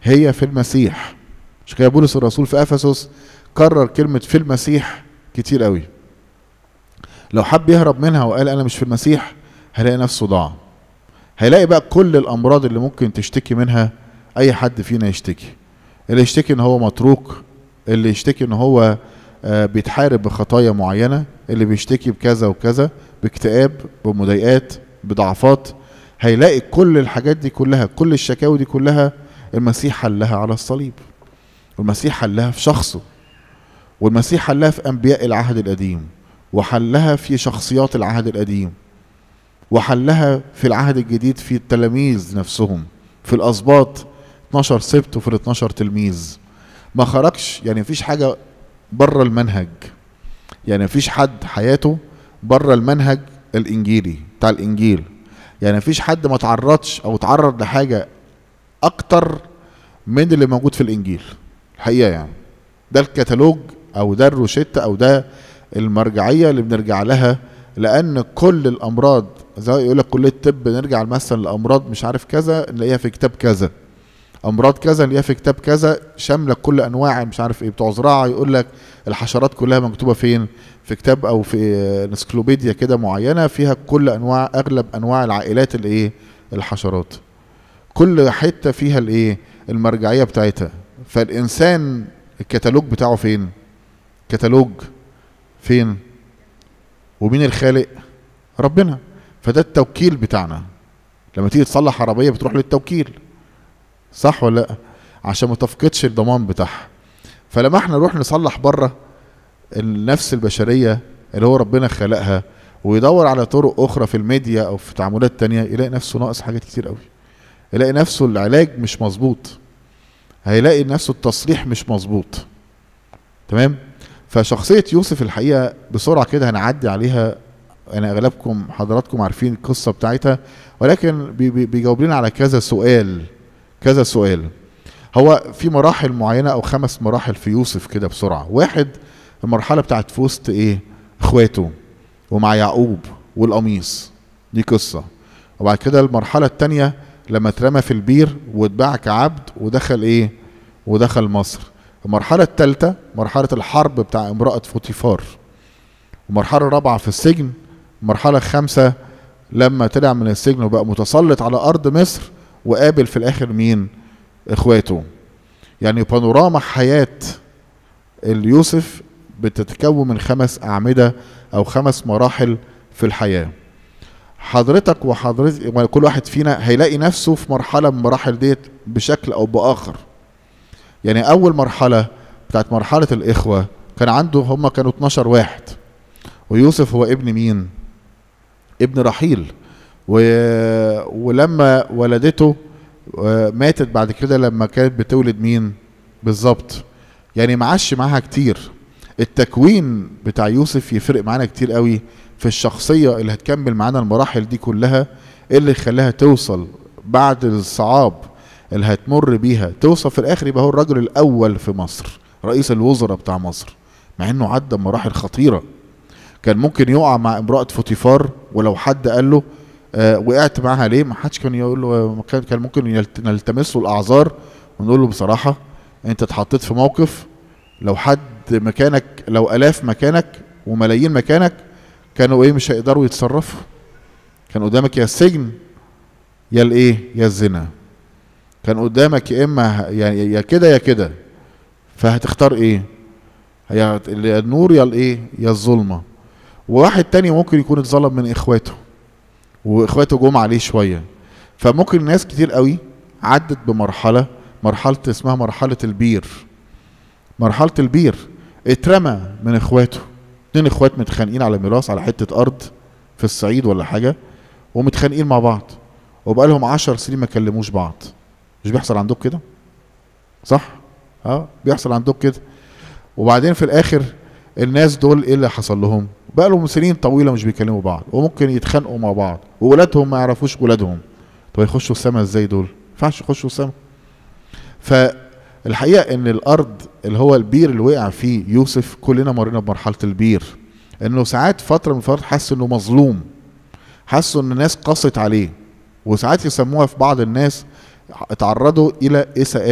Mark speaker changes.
Speaker 1: هي في المسيح عشان كده بولس الرسول في افسس كرر كلمه في المسيح كتير قوي لو حب يهرب منها وقال انا مش في المسيح هيلاقي نفسه ضاع هيلاقي بقى كل الامراض اللي ممكن تشتكي منها اي حد فينا يشتكي اللي يشتكي ان هو متروك اللي يشتكي ان هو آه، بيتحارب بخطايا معينه اللي بيشتكي بكذا وكذا باكتئاب بمضايقات بضعفات هيلاقي كل الحاجات دي كلها كل الشكاوي دي كلها المسيح حلها على الصليب والمسيح حلها في شخصه والمسيح حلها في انبياء العهد القديم وحلها في شخصيات العهد القديم وحلها في العهد الجديد في التلاميذ نفسهم في الاسباط 12 سبت وفي ال 12 تلميذ ما خرجش يعني مفيش حاجه بره المنهج يعني مفيش حد حياته بره المنهج الانجيلي بتاع الانجيل يعني مفيش حد ما تعرضش او تعرض لحاجه اكتر من اللي موجود في الانجيل الحقيقه يعني ده الكتالوج او ده الروشته او ده المرجعيه اللي بنرجع لها لان كل الامراض زي يقول لك كليه الطب نرجع مثلا لامراض مش عارف كذا نلاقيها في كتاب كذا امراض كذا نلاقيها في كتاب كذا شامله كل انواع مش عارف ايه بتوع زراعه يقول لك الحشرات كلها مكتوبه فين في كتاب او في انسكلوبيديا كده معينه فيها كل انواع اغلب انواع العائلات الايه الحشرات كل حته فيها الايه المرجعيه بتاعتها فالانسان الكتالوج بتاعه فين كتالوج فين ومين الخالق ربنا فده التوكيل بتاعنا لما تيجي تصلح عربيه بتروح للتوكيل صح ولا لا عشان ما تفقدش الضمان بتاعها فلما احنا نروح نصلح بره النفس البشريه اللي هو ربنا خلقها ويدور على طرق اخرى في الميديا او في تعاملات تانية يلاقي نفسه ناقص حاجات كتير قوي يلاقي نفسه العلاج مش مظبوط هيلاقي نفسه التصليح مش مظبوط تمام فشخصية يوسف الحقيقة بسرعة كده هنعدي عليها أنا أغلبكم حضراتكم عارفين القصة بتاعتها ولكن بي- بي- بيجاوب لنا على كذا سؤال كذا سؤال هو في مراحل معينة أو خمس مراحل في يوسف كده بسرعة واحد المرحلة بتاعت في وسط إيه إخواته ومع يعقوب والقميص دي قصة وبعد كده المرحلة التانية لما اترمى في البير واتباع كعبد ودخل إيه ودخل مصر المرحلة الثالثة مرحلة الحرب بتاع امرأة فوتيفار المرحلة الرابعة في السجن المرحلة الخامسة لما طلع من السجن وبقى متسلط على أرض مصر وقابل في الآخر مين إخواته يعني بانوراما حياة اليوسف بتتكون من خمس أعمدة أو خمس مراحل في الحياة حضرتك وحضرتك كل واحد فينا هيلاقي نفسه في مرحلة من المراحل ديت بشكل أو بآخر يعني أول مرحلة بتاعت مرحلة الإخوة كان عنده هم كانوا 12 واحد ويوسف هو ابن مين؟ ابن رحيل و... ولما ولدته آه، ماتت بعد كده لما كانت بتولد مين؟ بالظبط يعني معاش معاها كتير التكوين بتاع يوسف يفرق معانا كتير قوي في الشخصية اللي هتكمل معانا المراحل دي كلها إيه اللي خلاها توصل بعد الصعاب اللي هتمر بيها توصل في الاخر يبقى هو الرجل الاول في مصر رئيس الوزراء بتاع مصر مع انه عدى مراحل خطيره كان ممكن يقع مع امراه فوتيفار ولو حد قال له آه وقعت معاها ليه ما حدش كان يقول له كان كان ممكن يلت- نلتمس له الاعذار ونقول له بصراحه انت اتحطيت في موقف لو حد مكانك لو الاف مكانك وملايين مكانك كانوا ايه مش هيقدروا يتصرفوا كان قدامك يا السجن يا الايه يا الزنا كان قدامك يا اما ه- يعني يا كده يا كده فهتختار ايه يا يا النور يا الايه يا الظلمه وواحد تاني ممكن يكون اتظلم من اخواته واخواته جم عليه شويه فممكن ناس كتير قوي عدت بمرحله مرحله اسمها مرحله البير مرحله البير اترمى من اخواته اتنين اخوات متخانقين على ميراث على حته ارض في الصعيد ولا حاجه ومتخانقين مع بعض وبقالهم عشر سنين ما كلموش بعض مش بيحصل عندك كده صح اه بيحصل عندك كده وبعدين في الاخر الناس دول ايه اللي حصل لهم بقى لهم سنين طويله مش بيكلموا بعض وممكن يتخانقوا مع بعض وولادهم ما يعرفوش ولادهم طب يخشوا السما ازاي دول ما ينفعش يخشوا السما فالحقيقه ان الارض اللي هو البير اللي وقع فيه يوسف كلنا مرينا بمرحله البير انه ساعات فتره من الفترات حس انه مظلوم حسوا ان الناس قست عليه وساعات يسموها في بعض الناس اتعرضوا الى اساءات